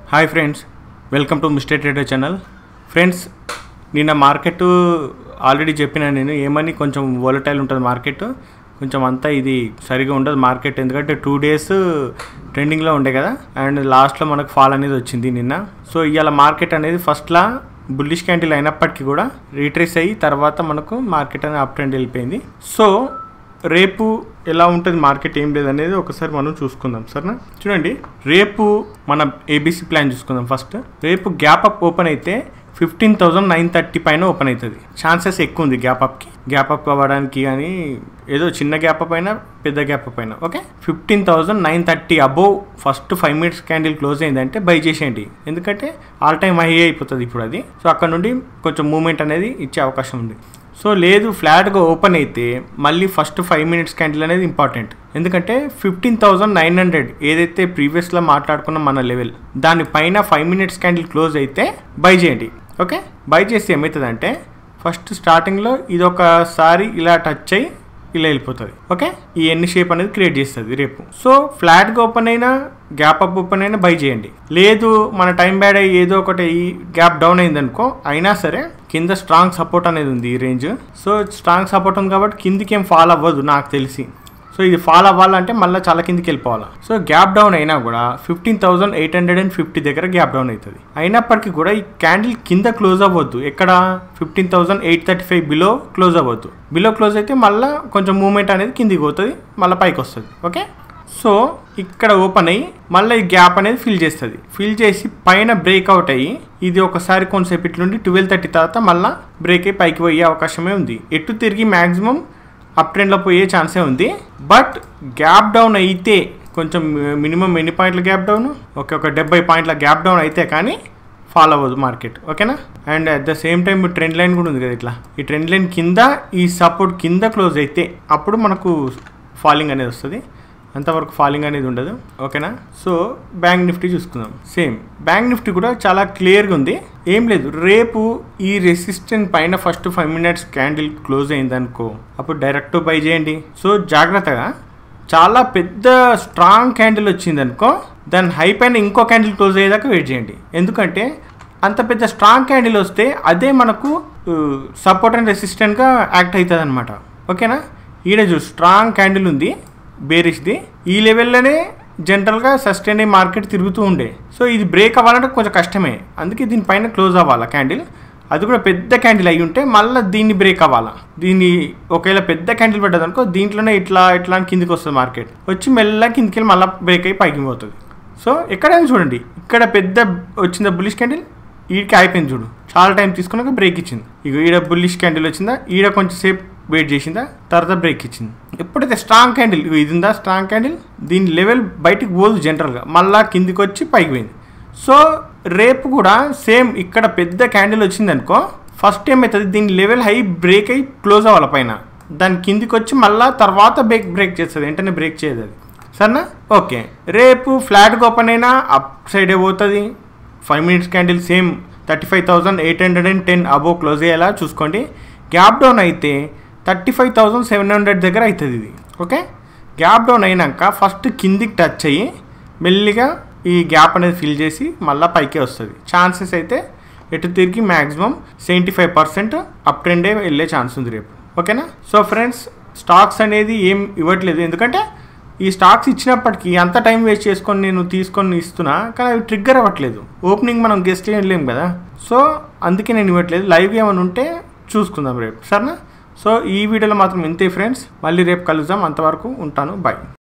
hi friends welcome to mister trader channel friends నిన్న market already చెప్పిన నేను ఏమని కొంచెం వోలటైల్ ఉంటుంది మార్కెట్ కొంచెం అంతా ఇది సరిగా ఉండదు మార్కెట్ ఎందుకంటే టూ డేస్ ట్రెండింగ్లో ఉండే కదా అండ్ లాస్ట్లో మనకు ఫాల్ అనేది వచ్చింది నిన్న సో ఇవాళ మార్కెట్ అనేది ఫస్ట్లా బుల్లిష్ క్యాండిల్ అయినప్పటికీ కూడా రీట్రేస్ అయ్యి తర్వాత మనకు మార్కెట్ అనేది అప్ ట్రెండ్ వెళ్ళిపోయింది సో రేపు ఎలా ఉంటుంది మార్కెట్ ఏం లేదనేది ఒకసారి మనం చూసుకుందాం సరేనా చూడండి రేపు మన ఏబీసీ ప్లాన్ చూసుకుందాం ఫస్ట్ రేపు గ్యాప్ అప్ ఓపెన్ అయితే ఫిఫ్టీన్ థౌజండ్ నైన్ థర్టీ పైన ఓపెన్ అవుతుంది ఛాన్సెస్ ఎక్కువ ఉంది గ్యాప్ అప్కి గ్యాప్ అప్ అవ్వడానికి కానీ ఏదో చిన్న గ్యాప్ అప్ అయినా పెద్ద గ్యాప్ అప్ అయినా okay fifteen thousand nine thirty above first five minutes candle close అయిందంటే బై చేసేయండి ఎందుకంటే ఆల్ టైమ్ హై అయిపోతుంది ఇప్పుడు అది సో అక్కడ నుండి కొంచెం మూమెంట్ అనేది ఇచ్చే అవకాశం ఉంది సో లేదు ఫ్లాట్గా ఓపెన్ అయితే మళ్ళీ ఫస్ట్ ఫైవ్ మినిట్స్ క్యాండిల్ అనేది ఇంపార్టెంట్ ఎందుకంటే ఫిఫ్టీన్ థౌజండ్ నైన్ హండ్రెడ్ ఏదైతే ప్రీవియస్లో మాట్లాడుకున్న మన లెవెల్ దానిపైన ఫైవ్ మినిట్స్ క్యాండిల్ క్లోజ్ అయితే బై చేయండి ఓకే బై చేస్తే ఏమవుతుందంటే ఫస్ట్ స్టార్టింగ్లో ఇది ఒకసారి ఇలా టచ్ అయ్యి ఇలా వెళ్ళిపోతుంది ఓకే ఈ ఎన్ని షేప్ అనేది క్రియేట్ చేస్తుంది రేపు సో ఫ్లాట్గా ఓపెన్ అయినా గ్యాప్ అప్ ఓపెన్ అయినా బై చేయండి లేదు మన టైం బ్యాడ్ అయ్యి ఏదో ఒకటి ఈ గ్యాప్ డౌన్ అయింది అనుకో అయినా సరే కింద స్ట్రాంగ్ సపోర్ట్ అనేది ఉంది ఈ రేంజ్ సో స్ట్రాంగ్ సపోర్ట్ ఉంది కాబట్టి కిందికి ఏం ఫాల్ అవ్వదు నాకు తెలిసి సో ఇది ఫాల్ అవ్వాలంటే మళ్ళీ చాలా కిందికి వెళ్ళిపోవాలి సో గ్యాప్ డౌన్ అయినా కూడా fifteen thousand eight hundred and fifty దగ్గర గ్యాప్ డౌన్ అవుతుంది అయినప్పటికీ కూడా ఈ క్యాండిల్ కింద క్లోజ్ అవ్వద్దు ఎక్కడ fifteen thousand eight thirty five below close అవ్వద్దు బిలో క్లోజ్ అయితే మళ్ళీ కొంచెం మూమెంట్ అనేది కిందికి పోతుంది మళ్ళీ పైకి వస్తుంది ఓకే సో ఇక్కడ ఓపెన్ అయ్యి మళ్ళీ ఈ గ్యాప్ అనేది ఫిల్ చేస్తుంది ఫిల్ చేసి పైన బ్రేక్అవుట్ అయ్యి ఇది ఒకసారి కొంతసేపు ఇట్లుండి ట్వెల్వ్ థర్టీ తర్వాత మళ్ళీ బ్రేక్ అయ్యి పైకి పోయే అవకాశమే ఉంది ఎటు తిరిగి మ్యాక్సిమం అప్ ట్రెండ్లో పోయే ఛాన్సే ఉంది బట్ గ్యాప్ డౌన్ అయితే కొంచెం మినిమం ఎన్ని పాయింట్ల గ్యాప్ డౌన్ ఓకే ఒక డెబ్బై పాయింట్ల గ్యాప్ డౌన్ అయితే కానీ ఫాలో అవ్వదు మార్కెట్ ఓకేనా and at the same time trend line కూడా ఉంది కదా ఇట్లా ఈ ట్రెండ్ లైన్ కింద ఈ సపోర్ట్ కింద క్లోజ్ అయితే అప్పుడు మనకు ఫాలింగ్ అనేది వస్తుంది అంతవరకు ఫాలింగ్ అనేది ఉండదు ఓకేనా సో బ్యాంక్ నిఫ్టీ చూసుకుందాం సేమ్ బ్యాంక్ నిఫ్టీ కూడా చాలా క్లియర్గా ఉంది ఏం లేదు రేపు ఈ రెసిస్టెంట్ పైన first five minutes candle close అయిందనుకో అప్పుడు డైరెక్ట్ బై చేయండి సో జాగ్రత్తగా చాలా పెద్ద స్ట్రాంగ్ క్యాండిల్ వచ్చిందనుకో దాని హై పైన ఇంకో క్యాండిల్ క్లోజ్ అయ్యేదాకా వెయిట్ చేయండి ఎందుకంటే అంత పెద్ద స్ట్రాంగ్ క్యాండిల్ వస్తే అదే మనకు సపోర్ట్ అండ్ రెసిస్టెంట్గా యాక్ట్ అవుతుంది అనమాట ఓకేనా ఈడ చూ స్ట్రాంగ్ క్యాండిల్ ఉంది బేరిష్ది ఈ లెవెల్లోనే జనరల్గా సస్టైన్ అయ్యి మార్కెట్ తిరుగుతూ ఉండే సో ఇది బ్రేక్ అవ్వాలంటే కొంచెం కష్టమే అందుకే దీనిపైన క్లోజ్ అవ్వాలా క్యాండిల్ అది కూడా పెద్ద క్యాండిల్ అయి ఉంటే మళ్ళీ దీన్ని బ్రేక్ అవ్వాలా దీన్ని ఒకవేళ పెద్ద క్యాండిల్ పడ్డదనుకో దీంట్లోనే ఇట్లా ఇట్లా అని కిందికి వస్తుంది మార్కెట్ వచ్చి మెల్లగా కిందికి వెళ్ళి మళ్ళీ బ్రేక్ అయ్యి పైకి పోతుంది సో ఎక్కడైనా చూడండి ఇక్కడ పెద్ద వచ్చిందా బుల్లిష్ క్యాండిల్ ఈడికి అయిపోయింది చూడు చాలా టైం తీసుకున్నాక బ్రేక్ ఇచ్చింది ఇక ఈడ బుల్లిష్ క్యాండిల్ వచ్చిందా ఈడ కొంచెం సేపు వెయిట్ చేసిందా తర్వాత బ్రేక్ ఇచ్చింది ఎప్పుడైతే స్ట్రాంగ్ క్యాండిల్ ఇది ఉందా స్ట్రాంగ్ క్యాండిల్ దీని లెవెల్ బయటికి పోదు జనరల్గా మళ్ళా కిందికి వచ్చి పైకి పోయింది సో రేపు కూడా సేమ్ ఇక్కడ పెద్ద క్యాండిల్ వచ్చింది అనుకో ఫస్ట్ ఏమవుతుంది దీని లెవెల్ హై బ్రేక్ అయ్యి క్లోజ్ అవ్వాలి పైన దాని కిందికి వచ్చి మళ్ళా తర్వాత బ్రేక్ బ్రేక్ చేస్తుంది వెంటనే బ్రేక్ చేయదు అది సరేనా ఓకే రేపు ఫ్లాట్గా ఓపెన్ అయినా అప్ సైడే పోతుంది five minutes candle same thirty five thousand eight hundred and ten above close అయ్యేలా చూసుకోండి గ్యాప్ డౌన్ అయితే thirty five thousand seven hundred దగ్గర అవుతుంది ఇది ఓకే గ్యాప్ డౌన్ అయినాక ఫస్ట్ కిందికి టచ్ అయ్యి మెల్లిగా ఈ గ్యాప్ అనేది ఫిల్ చేసి మళ్ళీ పైకే వస్తుంది ఛాన్సెస్ అయితే ఎటు తిరిగి maximum seventy five percent up ట్రెండే వెళ్ళే ఛాన్స్ ఉంది రేపు ఓకేనా సో ఫ్రెండ్స్ స్టాక్స్ అనేది ఏం ఇవ్వట్లేదు ఎందుకంటే ఈ స్టాక్స్ ఇచ్చినప్పటికీ అంత టైం వేస్ట్ చేసుకొని నేను తీసుకొని ఇస్తున్నా కానీ అవి ట్రిగ్గర్ అవ్వట్లేదు ఓపెనింగ్ మనం గెస్ట్ చేయలేము కదా సో అందుకే నేను ఇవ్వట్లేదు లైవ్ ఏమైనా ఉంటే చూసుకుందాం రేపు సరేనా సో ఈ వీడియోలో మాత్రం ఇంతే ఫ్రెండ్స్ మళ్ళీ రేపు కలుద్దాం అంతవరకు ఉంటాను బాయ్